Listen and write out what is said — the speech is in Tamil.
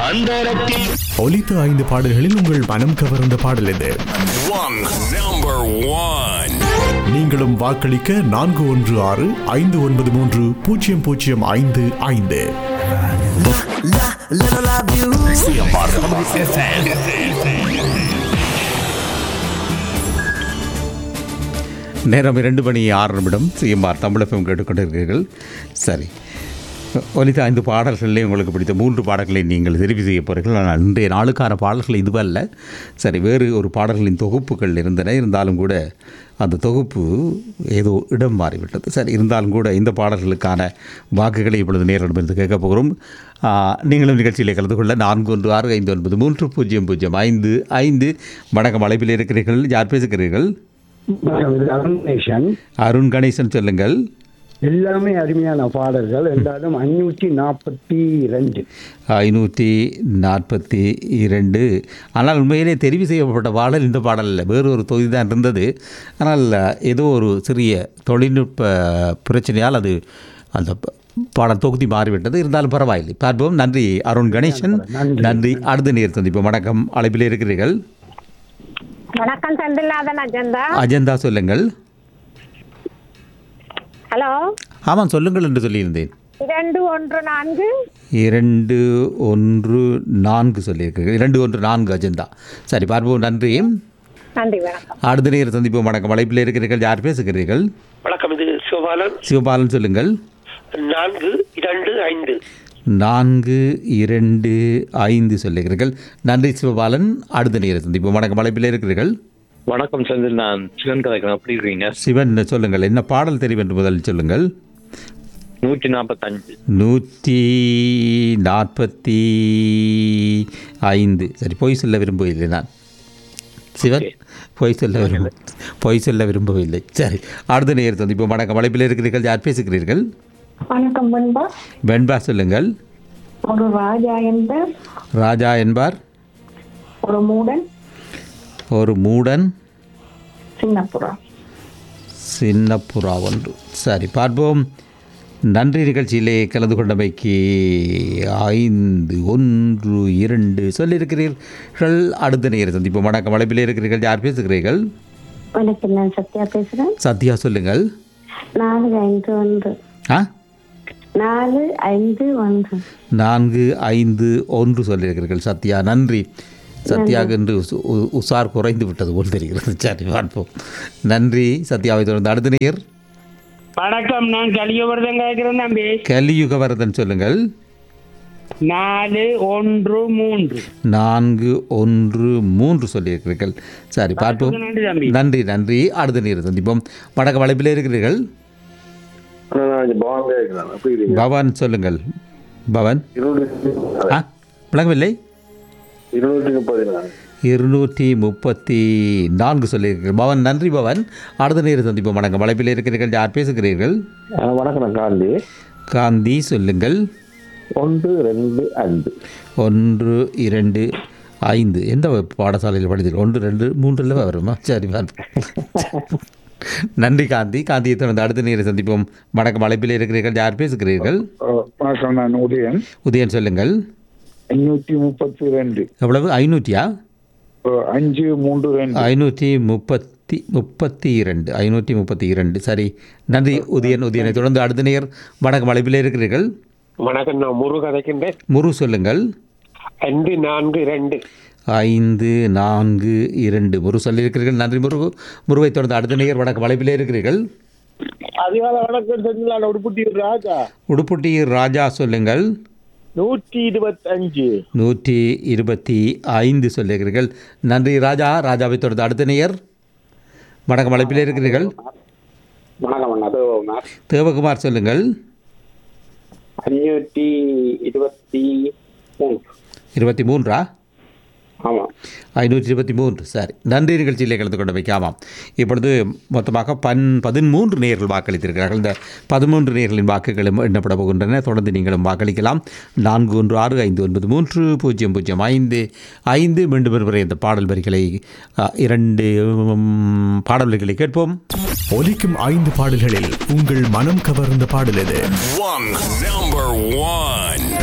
அந்தரத்தில் ஒலித்த ஐந்து பாடல்களில் உங்கள் மனம் கவர்ந்த பாடல் எது one number one நீங்களும் வாக்களிக்க நான்கு ஒன்று ஆறு ஐந்து ஒன்பது மூன்று பூஜ்ஜியம் பூஜ்ஜியம் ஐந்து ஐந்து நேரம் இரண்டு மணி ஆறு நிமிடம் சிஎம்ஆர் தமிழகம் கேட்டுக்கொண்டிருக்கிறீர்கள் சரி ஒலித்த ஐந்து பாடல்களிலே உங்களுக்கு பிடித்த மூன்று பாடல்களை நீங்கள் தெரிவு செய்ய போகிறீர்கள் ஆனால் இன்றைய நாளுக்கான பாடல்கள் இதுவல்ல சரி வேறு ஒரு பாடல்களின் தொகுப்புகள் இருந்தன இருந்தாலும் கூட அந்த தொகுப்பு ஏதோ இடம் மாறிவிட்டது சரி இருந்தாலும் கூட இந்த பாடல்களுக்கான வாக்குகளை இப்பொழுது நேரிடமிருந்து கேட்கப் போகிறோம் ஆ, நீங்களும் நிகழ்ச்சியிலே கலந்து கொள்ள நான்கு ஒன்று ஆறு ஐந்து ஒன்பது மூன்று பூஜ்ஜியம் பூஜ்ஜியம் ஐந்து ஐந்து வணக்கம் அழைப்பில் இருக்கிறீர்கள் யார் பேசுகிறீர்கள் அருணேஷன் அருண் கணேசன் சொல்லுங்கள் எல்லாமே அருமையான பாடல்கள் எல்லாரும் அஞ்சூற்றி நாற்பத்தி ரெண்டு ஐநூற்றி நாற்பத்தி இரண்டு ஆனால் உண்மையிலே தெரிவு செய்யப்பட்ட பாடல் இந்த பாடல் இல்லை வேறு ஒரு தொகுதி தான் இருந்தது ஆனால் ஏதோ ஒரு சிறிய தொழில்நுட்ப பிரச்சனையால் அது அந்த ப- பாடல் தொகுதி மாறிவிட்டது இருந்தாலும் பரவாயில்லை பார்ப்போம் நன்றி அருண் கணேசன் நன்றி அடுத்த நேர் சந்திப்போம் வணக்கம் அழைப்பில் இருக்கிறீர்கள் வணக்கம் செந்தில்லாதன் அஜந்தா அஜந்தா சொல்லுங்கள் ஹலோ ஆமாம் சொல்லுங்கள் என்று சொல்லியிருந்தேன் இரண்டு ஒன்று நான்கு இரண்டு ஒன்று நான்கு சொல்லியிருக்கிறீர்கள் இரண்டு ஒன்று நான்கு அஜந்தா சரி பார்ப்போம் நன்றி நன்றி வணக்கம் அடுத்த நேரம் சந்திப்போம் வணக்கம் அழைப்பில் இருக்கிறீர்கள் யார் பேசுகிறீர்கள் வணக்கம் இது சிவபாலன் சிவபாலன் சொல்லுங்கள் நான்கு இரண்டு ஐந்து நான்கு இரண்டு ஐந்து சொல்லுகிறீர்கள் நன்றி சிவபாலன் அடுத்த நேரம் சந்திப்போம் வணக்கம் அழைப்பில் இருக்கிறீர்கள் வணக்கம் செந்தில் நான் சிவன் கதைக்கிறேன் எப்படி இருக்கீங்க சிவன் சொல்லுங்கள் என்ன பாடல் தெரியும் என்று முதலில் சொல்லுங்கள் நூற்றி நாற்பத்தஞ்சு நூற்றி நாற்பத்தி ஐந்து சரி பொய் சொல்ல விரும்பவில்லை நான் சிவன் பொய் சொல்ல விரும்ப பொய் சொல்ல விரும்பவில்லை சரி அடுத்த நேரம் சந்திப்போம் வணக்கம் அழைப்பில் இருக்கிறீர்கள் யார் பேசுகிறீர்கள் வணக்கம் பண்பா வெண்பா சொல்லுங்கள் ஒரு ராஜா என்பர் ராஜா என்பார் ஒரு மூடன் ஒரு மூடன் சின்னப்புறா சின்ன புறா ஒன்று சரி பார்ப்போம் நன்றி நிகழ்ச்சியிலே கலந்து கொண்டமைக்கு ஐந்து ஒன்று இரண்டு சொல்லியிருக்கிறீர்கள் அடுத்த நேரம் சந்திப்போம் வணக்கம் அழைப்பில் இருக்கிறீர்கள் யார் பேசுகிறீர்கள் வணக்கம் நான் சத்யா பேசுறேன் சத்யா சொல்லுங்கள் நாலு ஐந்து ஒன்று ஆ நாலு ஐந்து ஒன்று நான்கு ஐந்து ஒன்று சொல்லியிருக்கிறீர்கள் சத்யா நன்றி சத்யாவுக்கு என்று உசு- உ- உசார் குறைந்து விட்டது போல் தெரிகிறது சரி பார்ப்போம் நன்றி சத்யாவை தொடர்ந்து அடுத்த நேர் வணக்கம் நான் கலியவர்தன் கேட்கிறேன் தம்பி கலியுகவரதன் சொல்லுங்கள் நாலு ஒன்று மூன்று நான்கு ஒன்று மூன்று சொல்லியிருக்கிறீர்கள் சரி பார்ப்போம் நன்றி தம்பி நன்றி நன்றி அடுத்த நேரம் சந்திப்போம் வணக்கம் அழைப்பில் இருக்கிறீர்கள் பவன் சொல்லுங்கள் பவன் ஆ விளங்கவில்லை இருநூற்றி முப்பது இருநூற்றி முப்பத்தி நான்கு சொல்லியிருக்கிறீர்கள் பவன் நன்றி பவன் அடுத்த நேரம் சந்திப்போம் வணக்கம் அழைப்பில் இருக்கிறீர்கள் யார் பேசுகிறீர்கள் வணக்கம் நான் காந்தி காந்தி சொல்லுங்கள் ஒன்று ரெண்டு அஞ்சு ஒன்று இரண்டு ஐந்து எந்த பாடசாலையில் படித்தீர்கள் ஒன்று ரெண்டு மூன்றில் வருமா சரி பார்ப்போம் நன்றி காந்தி காந்தியை தொடர்ந்து அடுத்த நேரம் சந்திப்போம் வணக்கம் அழைப்பில் இருக்கிறீர்கள் யார் பேசுகிறீர்கள் வணக்கம் நான் உதயன் உதயன் சொல்லுங்கள் அஞ்சூற்றி முப்பத்தி ரெண்டு எவ்வளவு ஐநூற்றியா அஞ்சு மூன்று ரெண்டு ஐநூற்றி முப்பத்தி முப்பத்தி இரண்டு ஐநூற்றி முப்பத்தி இரண்டு சரி நன்றி உதயன் உதயனை தொடர்ந்து அடுத்த நேர் வணக்கம் அழைப்பில் இருக்கிறீர்கள் வணக்கம் நான் முரு கதைக்கின்றேன் முரு சொல்லுங்கள் ஐந்து நான்கு ரெண்டு ஐந்து நான்கு இரண்டு முரு சொல்லியிருக்கிறீர்கள் நன்றி முரு முருவை தொடர்ந்து அடுத்த நேர் வணக்கம் அழைப்பில் இருக்கிறீர்கள் அதிகால வணக்கம் செந்தில் உடுப்புட்டி ராஜா உடுப்புட்டி ராஜா சொல்லுங்கள் நூற்றி இருபத்தஞ்சு நூற்றி இருபத்தி ஐந்து சொல்லுகிறீர்கள் நன்றி ராஜா ராஜாவை தொடர்ந்து அடுத்த நேயர் வணக்கம் அழைப்பில் இருக்கிறீர்கள் வணக்கம் அண்ணா அது தேவகுமார் சொல்லுங்கள் அஞ்சூற்றி இருபத்தி மூணு இருபத்தி மூன்றா ஆமாம் ஐநூற்றி இருபத்தி மூன்று சரி நன்றி நிகழ்ச்சியிலே கலந்து கொண்டு வைக்காமாம் இப்பொழுது மொத்தமாக பன் பதிமூன்று நேர்கள் வாக்களித்திருக்கிறார்கள் இந்த பதிமூன்று நேர்களின் வாக்குகளும் எண்ணப்பட போகின்றன தொடர்ந்து நீங்களும் வாக்களிக்கலாம் நான்கு ஒன்று ஆறு ஐந்து ஒன்பது மூன்று பூஜ்ஜியம் பூஜ்ஜியம் ஐந்து ஐந்து மீண்டும் ஒருமுறை இந்த பாடல் வரிகளை அ, இரண்டு ம், பாடல் வரிகளை கேட்போம் ஒலிக்கும் ஐந்து பாடல்களில் உங்கள் மனம் கவர்ந்த பாடல் எது one number one